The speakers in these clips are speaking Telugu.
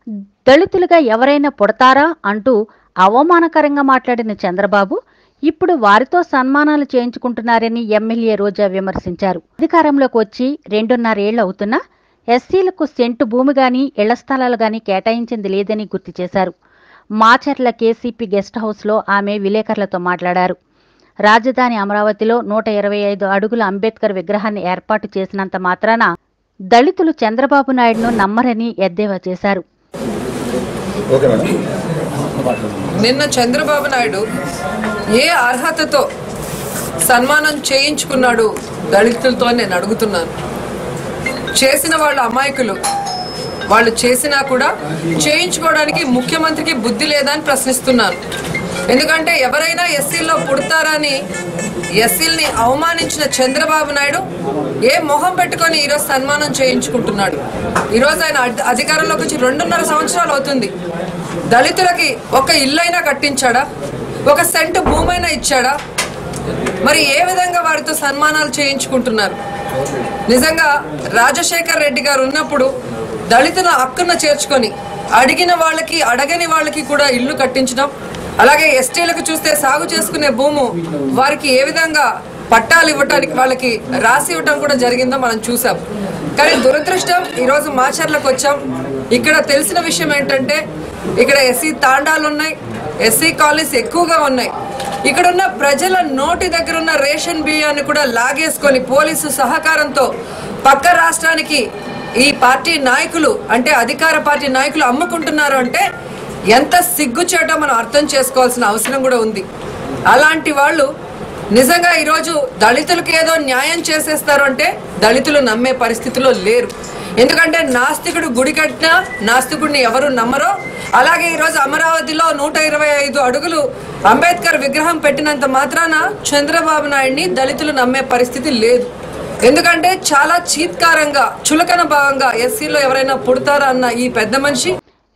దళితులుగా ఎవరైనా పుడతారా అంటూ అవమానకరంగా మాట్లాడిన చంద్రబాబు ఇప్పుడు వారితో సన్మానాలు చేయించుకుంటున్నారని ఎమ్మెల్యే రోజా విమర్శించారు అధికారంలోకి వచ్చి రెండున్నరేళ్లు అవుతున్నా ఎస్సీలకు సెంటు భూమి గాని ఇళ్ల స్థలాలు గాని కేటాయించింది లేదని గుర్తు చేశారు మాచర్ల కేసీపీ గెస్ట్ హౌస్లో ఆమె విలేకరులతో మాట్లాడారు రాజధాని అమరావతిలో నూట ఇరవై ఐదు అడుగుల అంబేద్కర్ విగ్రహాన్ని ఏర్పాటు చేసినంత మాత్రాన దళితులు చంద్రబాబు నాయుడును నమ్మరని ఎద్దేవా చేశారు ఓకే మేడం నిన్న చంద్రబాబు నాయుడు ఏ అర్హతతో సన్మానం చేయించుకున్నాడు దళితులతో నేను అడుగుతున్నాను చేసిన వాళ్ళ అమాయకులు వాళ్ళు చేసినా కూడా చేయించుకోవడానికి ముఖ్యమంత్రికి బుద్ధి లేదా అని ప్రశ్నిస్తున్నాను ఎందుకంటే ఎవరైనా ఎస్సీల్లో పుడతారని ఎస్సీల్ని అవమానించిన చంద్రబాబు నాయుడు ఏ మొహం పెట్టుకొని ఈరోజు సన్మానం చేయించుకుంటున్నాడు ఈరోజు ఆయన అధి- అధికారంలోకి వచ్చి రెండున్నర సంవత్సరాలు అవుతుంది దళితులకి ఒక ఇల్లైనా కట్టించాడా ఒక సెంటు భూమైనా ఇచ్చాడా మరి ఏ విధంగా వారితో సన్మానాలు చేయించుకుంటున్నారు నిజంగా రాజశేఖర్ రెడ్డి గారు ఉన్నప్పుడు దళితుల హక్కున చేర్చుకొని అడిగిన వాళ్ళకి అడగని వాళ్ళకి కూడా ఇల్లు కట్టించడం అలాగే ఎస్టీలకు చూస్తే సాగు చేసుకునే భూము వారికి ఏ విధంగా పట్టాలు ఇవ్వటానికి వాళ్ళకి రాసి ఇవ్వటం కూడా జరిగిందో మనం చూసాం కానీ దురదృష్టం ఈరోజు మాచర్లకు వచ్చాం ఇక్కడ తెలిసిన విషయం ఏంటంటే ఇక్కడ ఎస్సీ తాండాలు ఉన్నాయి ఎస్సీ కాలనీస్ ఎక్కువగా ఉన్నాయి ఇక్కడున్న ప్రజల నోటి దగ్గర ఉన్న రేషన్ బియ్యాన్ని కూడా లాగేసుకొని పోలీసు సహకారంతో పక్క రాష్ట్రానికి ఈ పార్టీ నాయకులు అంటే అధికార పార్టీ నాయకులు అమ్ముకుంటున్నారు అంటే ఎంత సిగ్గుచేటో మనం అర్థం చేసుకోవాల్సిన అవసరం కూడా ఉంది అలాంటి వాళ్ళు నిజంగా ఈరోజు దళితులకు ఏదో న్యాయం చేసేస్తారు అంటే దళితులు నమ్మే పరిస్థితిలో లేరు ఎందుకంటే నాస్తికుడు గుడి కట్టినా నాస్తికుడిని ఎవరు నమ్మరో అలాగే ఈరోజు అమరావతిలో నూట ఇరవై ఐదు అడుగులు అంబేద్కర్ విగ్రహం పెట్టినంత మాత్రాన చంద్రబాబు నాయుడిని దళితులు నమ్మే పరిస్థితి లేదు ఎందుకంటే చాలా చీత్కారంగా చులకన భావంగా ఎస్సీలో ఎవరైనా పుడతారా అన్న ఈ పెద్ద మనిషి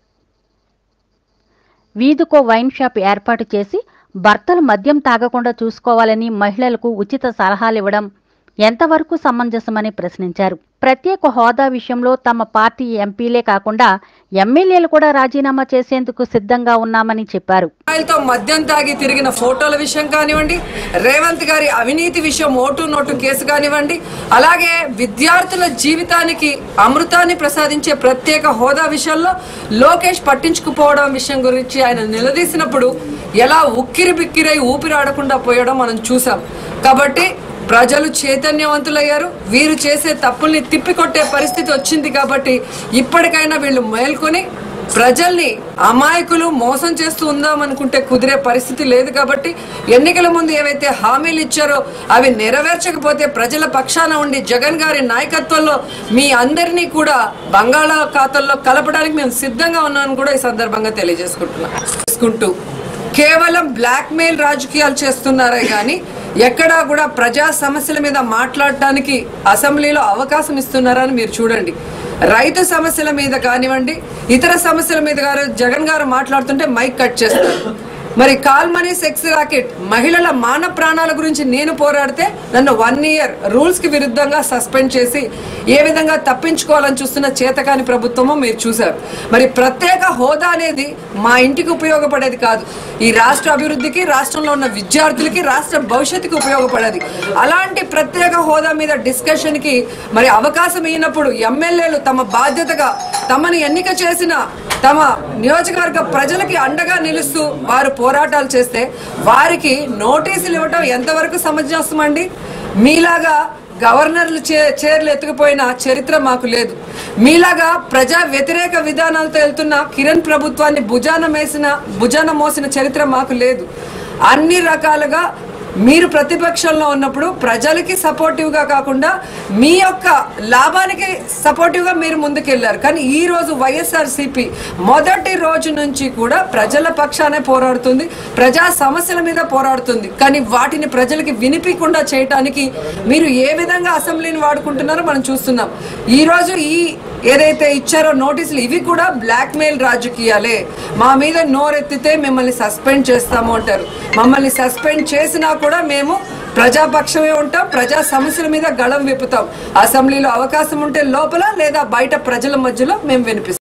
వీధికో వైన్ షాప్ ఏర్పాటు చేసి భర్తలు మద్యం తాగకుండా చూసుకోవాలని మహిళలకు ఉచిత సలహాలు ఇవ్వడం ఎంతవరకు సమంజసమని ప్రశ్నించారు ప్రత్యేక హోదా విషయంలో తమ పార్టీ ఎంపీలే కాకుండా ఎమ్మెల్యేలు కూడా రాజీనామా చేసేందుకు సిద్ధంగా ఉన్నామని చెప్పారు అమ్మాయిలతో మద్యం తాగి తిరిగిన ఫోటోల విషయం కానివ్వండి రేవంత్ గారి అవినీతి విషయం ఓటు నోటు కేసు కానివ్వండి అలాగే విద్యార్థుల జీవితానికి అమృతాన్ని ప్రసాదించే ప్రత్యేక హోదా విషయంలో లోకేష్ పట్టించుకుపోవడం విషయం గురించి ఆయన నిలదీసినప్పుడు ఎలా ఉక్కిరి బిక్కిరై ఊపిరాడకుండా పోయడం మనం చూసాం కాబట్టి ప్రజలు చైతన్యవంతులయ్యారు వీరు చేసే తప్పుల్ని తిప్పికొట్టే పరిస్థితి వచ్చింది కాబట్టి ఇప్పటికైనా వీళ్ళు మేల్కొని ప్రజల్ని అమాయకులు మోసం చేస్తూ ఉందాం అనుకుంటే కుదిరే పరిస్థితి లేదు కాబట్టి ఎన్నికల ముందు ఏవైతే హామీలు ఇచ్చారో అవి నెరవేర్చకపోతే ప్రజల పక్షాన ఉండి జగన్ గారి నాయకత్వంలో మీ అందరినీ కూడా బంగాళాఖాతంలో కలపడానికి మేము సిద్ధంగా ఉన్నామని కూడా ఈ సందర్భంగా తెలియజేసుకుంటున్నాం చేసుకుంటూ కేవలం బ్లాక్ మెయిల్ రాజకీయాలు చేస్తున్నారే కానీ ఎక్కడా కూడా ప్రజా సమస్యల మీద మాట్లాడటానికి అసెంబ్లీలో అవకాశం ఇస్తున్నారని మీరు చూడండి రైతు సమస్యల మీద కానివ్వండి ఇతర సమస్యల మీద గారు జగన్ గారు మాట్లాడుతుంటే మైక్ కట్ చేస్తారు మరి కాల్మనీ సెక్స్ రాకెట్ మహిళల మాన ప్రాణాల గురించి నేను పోరాడితే నన్ను వన్ ఇయర్ రూల్స్ కి విరుద్ధంగా సస్పెండ్ చేసి ఏ విధంగా తప్పించుకోవాలని చూస్తున్న చేతకాని ప్రభుత్వమో మీరు చూశారు మరి ప్రత్యేక హోదా అనేది మా ఇంటికి ఉపయోగపడేది కాదు ఈ రాష్ట్ర అభివృద్ధికి రాష్ట్రంలో ఉన్న విద్యార్థులకి రాష్ట్ర భవిష్యత్తుకి ఉపయోగపడేది అలాంటి ప్రత్యేక హోదా మీద డిస్కషన్ కి మరి అవకాశం ఇచ్చినప్పుడు ఎమ్మెల్యేలు తమ బాధ్యతగా తమను ఎన్నిక చేసిన తమ నియోజకవర్గ ప్రజలకి అండగా నిలుస్తూ వారు పోరాటాలు చేస్తే వారికి నోటీసులు ఇవ్వటం ఎంతవరకు సమంజసమండి మీలాగా గవర్నర్లు చే చైర్లు ఎత్తుకుపోయిన చరిత్ర మాకు లేదు మీలాగా ప్రజా వ్యతిరేక విధానాలతో వెళ్తున్న కిరణ్ ప్రభుత్వాన్ని భుజాన మేసిన భుజాన మోసిన చరిత్ర మాకు లేదు అన్ని రకాలుగా మీరు ప్రతిపక్షంలో ఉన్నప్పుడు ప్రజలకి సపోర్టివ్ గా కాకుండా మీ యొక్క లాభానికి సపోర్టివ్ గా మీరు ముందుకెళ్లారు కానీ ఈ రోజు వైఎస్ఆర్ సిపి మొదటి రోజు నుంచి కూడా ప్రజల పక్షానే పోరాడుతుంది ప్రజా సమస్యల మీద పోరాడుతుంది కానీ వాటిని ప్రజలకి వినిపించకుండా చేయటానికి మీరు ఏ విధంగా అసెంబ్లీని వాడుకుంటున్నారో మనం చూస్తున్నాం ఈ రోజు ఈ ఏదైతే ఇచ్చారో నోటీసులు ఇవి కూడా బ్లాక్ మెయిల్ రాజకీయాలే మా మీద నోరెత్తితే మిమ్మల్ని సస్పెండ్ చేస్తాము అంటారు మమ్మల్ని సస్పెండ్ చేసినా కూడా మేము ప్రజాపక్షమే ఉంటాం ప్రజా సమస్యల మీద గళం విప్పుతాం అసెంబ్లీలో అవకాశం ఉంటే లోపల లేదా బయట ప్రజల మధ్యలో మేము వినిపిస్తాం